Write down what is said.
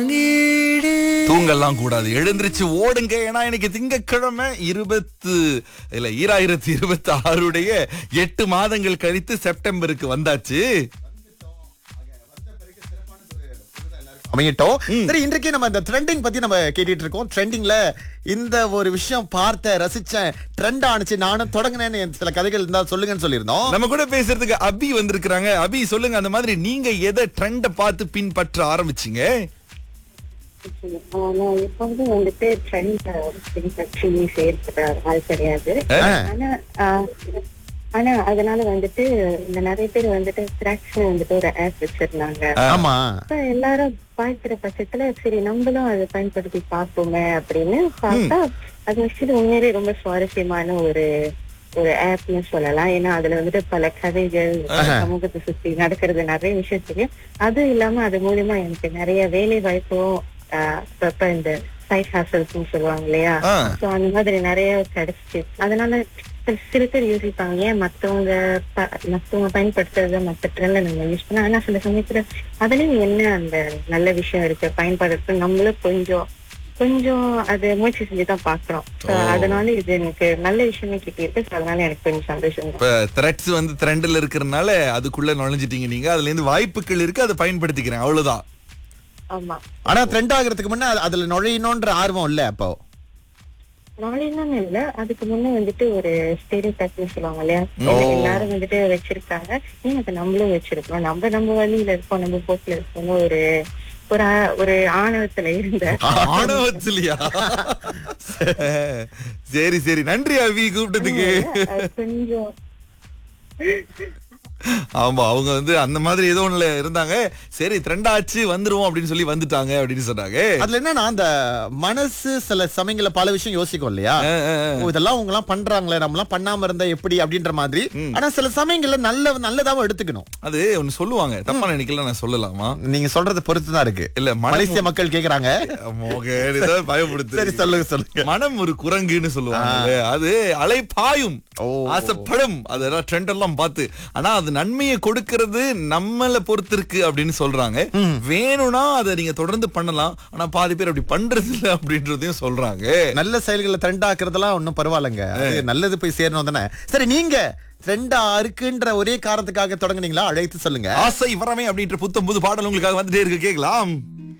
தாங்கிடு தூங்கலாம் கூடாது எழுந்திருச்சு ஓடுங்க ஏன்னா இன்னைக்கு திங்கட்கிழமை இருபத்து இல்ல ஈராயிரத்தி இருபத்தி ஆறுடைய எட்டு மாதங்கள் கழித்து செப்டம்பருக்கு வந்தாச்சு அமையட்டும் சரி இன்றைக்கு நம்ம இந்த ட்ரெண்டிங் பத்தி நம்ம கேட்டுட்டு இருக்கோம் ட்ரெண்டிங்ல இந்த ஒரு விஷயம் பார்த்த ரசிச்சேன் ட்ரெண்ட் ஆனிச்சு நானும் தொடங்கினேன்னு சில கதைகள் இருந்தா சொல்லுங்கன்னு சொல்லியிருந்தோம் நம்ம கூட பேசுறதுக்கு அபி வந்திருக்கிறாங்க அபி சொல்லுங்க அந்த மாதிரி நீங்க எதை ட்ரெண்ட பார்த்து பின்பற்ற ஆரம்பிச்சீங்க நான் எப்போதும் வந்துட்டு ட்ரெண்ட் பின்பற்றி சேர்க்கிற ஆள் கிடையாது ஆனா ஆஹ், ஆனா அதனால வந்துட்டு இந்த நிறைய பேர் வந்துட்டு கிராக்ஸ் வந்துட்டு ஒரு ஆப் வச்சிருந்தாங்க ஆமா அப்ப எல்லாரும் பாய்க்கிற பட்சத்துல சரி நம்மளும் அதை பயன்படுத்தி பார்ப்போமே அப்படின்னு பார்த்தா அது வச்சுட்டு உண்மையிலேயே ரொம்ப சுவாரஸ்யமான ஒரு ஒரு ஆப்னு சொல்லலாம் ஏன்னா அதுல வந்துட்டு பல கதைகள் சமூகத்தை சுத்தி நடக்கிறது நிறைய விஷயம் தெரியும் அது இல்லாம அது மூலியமா எனக்கு நிறைய வேலை வாய்ப்பும் ஆஹ், அப்பப்ப இந்த சைட் ஹாசல்ஸ்னு சொல்லுவாங்க இல்லையா ஆ. சோ அந்த மாதிரி நிறைய கிடைச்சிச்சு அதனால சில- சில பேர் யோசிப்பாங்க ஏன் மத்தவங்க ப- மத்தவங்க பயன்படுத்துறத மத்த ட்ரெண்ட்ல நம்ம யூஸ் பண்ண ஆனா சில சமயத்துல அதுலயும் என்ன அந்த நல்ல விஷயம் இருக்கு பயன்படுத்த நம்மளும் கொஞ்சம் கொஞ்சம் அது முயற்சி செஞ்சுதான் பாக்குறோம் So, அதனால இது எனக்கு நல்ல விஷயமே கிட்டியிருக்கு So, அதனால எனக்கு கொஞ்சம் சந்தோஷம் தான். இப்ப த்ரெட்ஸ் வந்து ட்ரெண்ட்ல இருக்கிறதுனால அதுக்குள்ள நுழைஞ்சிட்டீங்க நீங்க அதுல இருந்து வாய்ப்புகள் இருக்கு அதை பயன்படுத்திக்கிறேன் அவ்வளவுதான் ஆமா ஆனா ட்ரெண்ட் ஆகுறதுக்கு முன்ன அது- அதுல நுழையணும்ன்ற ஆர்வம் இல்ல அப்போ நாளைன்னு இல்ல அதுக்கு முன்ன வந்துட்டு ஒரு ஸ்டேடியோ டைப்னு சொல்லுவாங்க இல்லையா எல்லா- எல்லாரும் வந்துட்டு வச்சிருக்காங்க ஏன் அதை நம்மளும் வச்சிருக்கோம் நம்ம நம்ம வழியில இருக்கோம் நம்ம போக்குல இருக்கோம் ஒரு ஒரு ஆ- ஒரு ஆணவத்துல இருந்த ஆணவத்திலையா சரி சரி நன்றி அவி கூப்பிட்டதுக்கு அது கொஞ்சம் ஆமா அவங்க வந்து அந்த மாதிரி ஏதோ ஒண்ணுல இருந்தாங்க சரி ட்ரெண்ட் ஆச்சு வந்துருவோம் அப்படின்னு சொல்லி வந்துட்டாங்க அப்படின்னு சொன்னாங்க அதுல என்னன்னா அந்த மனசு சில சமயங்கள்ல பல விஷயம் யோசிக்கும் இல்லையா அஹ், அஹ், அஹ். ஓ, இதெல்லாம் அவங்க எல்லாம் பண்றாங்களே நம்ம எல்லாம் பண்ணாம இருந்தா எப்படி அப்படின்ற மாதிரி ஆனா சில சமயங்கள்ல நல்ல நல்லதாவும் எடுத்துக்கணும் அது ஒண்ணு சொல்லுவாங்க தப்பா நினைக்கல நான் சொல்லலாமா நீங்க சொல்றது பொறுத்து தான் இருக்கு இல்ல மனம் மலேசிய மக்கள் கேக்குறாங்க மோகன், இதை பயப்படுத்து சரி சொல்லுங்க சொல்லுங்க மனம் ஒரு குரங்குன்னு சொல்லுவாங்க அது அலை பாயும் ஓ. ஆசைப்படும் அதெல்லாம் ட்ரெண்ட் எல்லாம் பார்த்து ஆனா அது நன்மையை கொடுக்கிறது நம்மள பொறுத்து இருக்கு அப்படின்னு சொல்றாங்க வேணும்னா அதை நீங்க தொடர்ந்து பண்ணலாம் ஆனா பாதி பேர் அப்படி பண்றது இல்ல அப்படின்றதையும் சொல்றாங்க நல்ல செயல்களை ட்ரெண்ட் ஆக்குறதெல்லாம் ஒன்னும் பரவாயில்லைங்க அது நல்லது போய் சேரணும் தானே சரி நீங்க ட்ரெண்டா இருக்குன்ற ஒரே காரணத்துக்காக தொடங்குனீங்களா அழைத்து சொல்லுங்க ஆசை வரமே அப்படின்ற புத்தம் புது பாடல் உங்களுக்காக வந்துட்டே இருக்கு கேக்கலாம்